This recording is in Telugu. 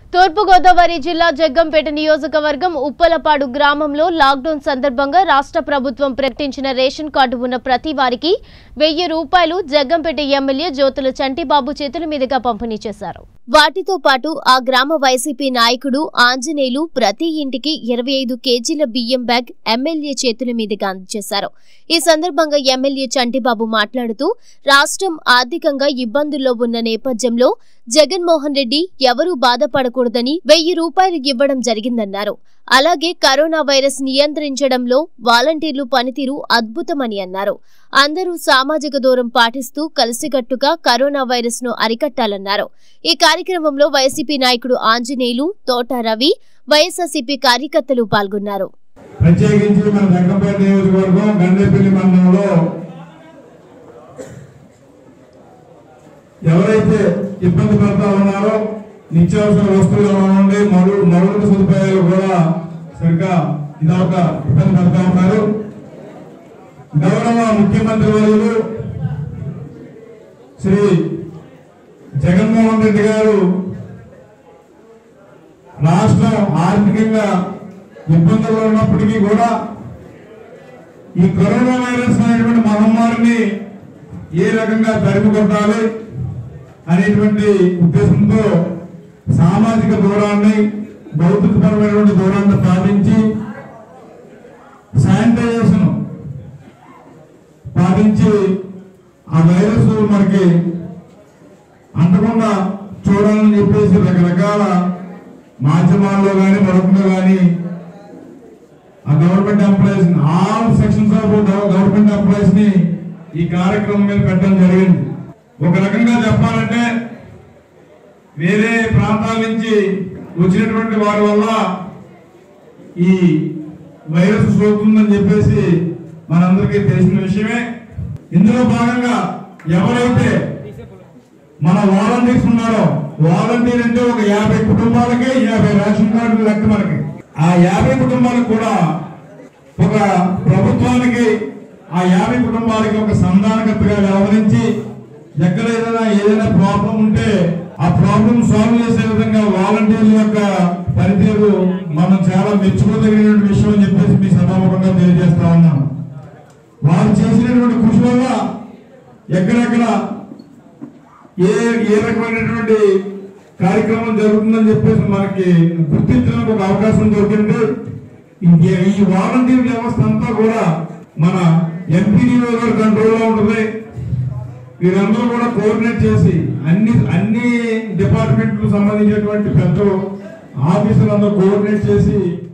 తూర్పుగోదావరి జిల్లా జగ్గంపేట నియోజకవర్గం ఉప్పలపాడు గ్రామంలో లాక్డౌన్ సందర్భంగా రాష్ట్ర ప్రభుత్వం ప్రకటించిన రేషన్ కార్డు ఉన్న ప్రతి వారికి వెయ్యి రూపాయలు జగ్గంపేట ఎమ్మెల్యే జ్యోతుల చంటిబాబు చేతుల మీదుగా పంపిణీ చేశారు వాటితో పాటు ఆ గ్రామ వైసీపీ నాయకుడు ఆంజనేయులు ప్రతి ఇంటికి ఇరవై ఐదు కేజీల బియ్యం బ్యాగ్ ఎమ్మెల్యే చేతుల మీదుగా అందజేశారు ఈ సందర్భంగా ఎమ్మెల్యే చంటిబాబు మాట్లాడుతూ రాష్ట్రం ఆర్థికంగా ఇబ్బందుల్లో ఉన్న నేపథ్యంలో జగన్మోహన్ రెడ్డి ఎవరూ బాధపడకూడదని వెయ్యి రూపాయలు ఇవ్వడం జరిగిందన్నారు అలాగే కరోనా వైరస్ నియంత్రించడంలో వాలంటీర్లు పనితీరు అద్భుతమని అన్నారు అందరూ సామాజిక దూరం పాటిస్తూ కలిసికట్టుగా కరోనా వైరస్ ను అరికట్టాలన్నారు ఈ కార్యక్రమంలో వైసీపీ నాయకుడు ఆంజనేయులు తోట రవి వైఎస్ఆర్సీపీ కార్యకర్తలు పాల్గొన్నారు ప్రత్యేకించి మన జగ్గంపేట నియోజకవర్గం గండేపల్లి మండలంలో ఎవరైతే ఇబ్బంది పడతా ఉన్నారో నిత్యావసర వస్తువులు ఉండి మరు మౌలిక సదుపాయాలు కూడా సరిగ్గా ఇదొక ఇబ్బంది పడతా ఉన్నారు గౌరవ ముఖ్యమంత్రి వర్యులు శ్రీ జగన్మోహన్ రెడ్డి గారు రాష్ట్రం ఆర్థికంగా ఇబ్బందుల్లో ఉన్నప్పటికీ కూడా ఈ కరోనా వైరస్ అనేటువంటి మహమ్మారిని ఏ రకంగా తరిమి కొట్టాలి అనేటువంటి ఉద్దేశంతో సామాజిక దూరాన్ని భౌతికపరమైనటువంటి దూరాన్ని పాటించి శానిటైజేషన్ పాటించి ఆ వైరస్ మనకి అంటకుండా చూడాలని చెప్పేసి రకరకాల మాధ్యమాల్లో కానీ మరొకలో కానీ ఆ government employees all sections of government employees ని ఈ కార్యక్రమం మీద పెట్టడం జరిగింది ఒక రకంగా చెప్పాలంటే వేరే ప్రాంతాల నుంచి వచ్చినటువంటి వారి వల్ల ఈ వైరస్ సోకుతుందని చెప్పేసి మనందరికీ తెలిసిన విషయమే ఇందులో భాగంగా ఎవరైతే మన వాలంటీర్స్ ఉన్నారో వాలంటీర్ అంటే ఒక యాభై కుటుంబాలకి యాభై రేషన్ కార్డులు లెక్క మనకి ఆ యాభై కుటుంబాలకు కూడా ఒక ప్రభుత్వానికి ఆ యాభై కుటుంబాలకి ఒక సంధానకర్తగా వ్యవహరించి ఎక్కడ ఏదైనా ఏదైనా ప్రాబ్లం ఉంటే ఆ ప్రాబ్లం సాల్వ్ చేసే విధంగా వాలంటీర్ల యొక్క పనితీరు మనం చాలా మెచ్చుకోదగినటువంటి విషయం అని చెప్పేసి మీ సభాముఖంగా తెలియజేస్తా ఉన్నాను వారు చేసినటువంటి కృషి వల్ల ఎక్కడెక్కడ ఏ ఏ రకమైనటువంటి కార్యక్రమం జరుగుతుందని చెప్పేసి మనకి గుర్తించడానికి ఒక అవకాశం దొరికింది ఈ ఈ వాలంటీర్ వ్యవస్థ అంతా కూడా మన ఎంపీడీఓ గారి కంట్రోల్లో ఉంటుంది వీరందరూ కూడా కోఆర్డినేట్ చేసి అన్ని అన్ని డిపార్ట్మెంట్లకు సంబంధించినటువంటి పెద్దలు ఆఫీసులందరూ కోఆర్డినేట్ చేసి